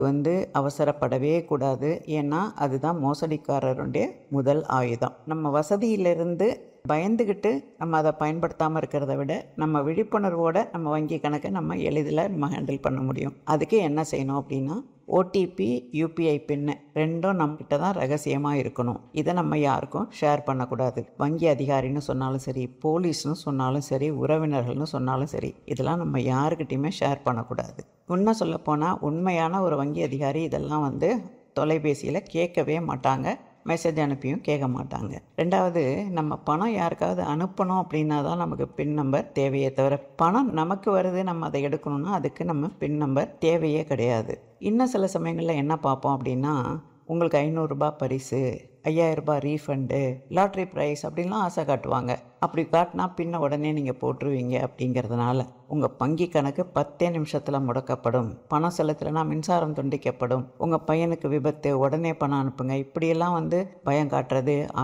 வந்து அவசரப்படவே கூடாது ஏன்னா அதுதான் மோசடிக்காரருடைய முதல் ஆயுதம் நம்ம வசதியிலிருந்து பயந்துக்கிட்டு நம்ம அதை பயன்படுத்தாமல் இருக்கிறத விட நம்ம விழிப்புணர்வோட நம்ம வங்கி கணக்கை நம்ம எளிதில் நம்ம ஹேண்டில் பண்ண முடியும் அதுக்கு என்ன செய்யணும் அப்படின்னா ஓடிபி யூபிஐ பின்னு ரெண்டும் நம்மக்கிட்ட தான் ரகசியமாக இருக்கணும் இதை நம்ம யாருக்கும் ஷேர் பண்ணக்கூடாது வங்கி அதிகாரின்னு சொன்னாலும் சரி போலீஸ்னு சொன்னாலும் சரி உறவினர்கள்னு சொன்னாலும் சரி இதெல்லாம் நம்ம யாருக்கிட்டையுமே ஷேர் பண்ணக்கூடாது உண்மை சொல்லப்போனால் உண்மையான ஒரு வங்கி அதிகாரி இதெல்லாம் வந்து தொலைபேசியில் கேட்கவே மாட்டாங்க மெசேஜ் அனுப்பியும் கேட்க மாட்டாங்க ரெண்டாவது நம்ம பணம் யாருக்காவது அனுப்பணும் அப்படின்னா தான் நமக்கு பின் நம்பர் தேவையே தவிர பணம் நமக்கு வருது நம்ம அதை எடுக்கணும்னா அதுக்கு நம்ம பின் நம்பர் தேவையே கிடையாது இன்னும் சில சமயங்களில் என்ன பார்ப்போம் அப்படின்னா உங்களுக்கு ஐநூறுரூபா பரிசு ஐயாயிரரூபா ரீஃபண்டு லாட்ரி ப்ரைஸ் அப்படின்லாம் ஆசை காட்டுவாங்க அப்படி காட்டினா பின்ன உடனே நீங்கள் போட்டுருவீங்க அப்படிங்கிறதுனால உங்கள் வங்கி கணக்கு பத்தே நிமிஷத்தில் முடக்கப்படும் பணம் செலுத்தலைன்னா மின்சாரம் துண்டிக்கப்படும் உங்கள் பையனுக்கு விபத்து உடனே பணம் அனுப்புங்க இப்படியெல்லாம் வந்து பயம் காட்டுறது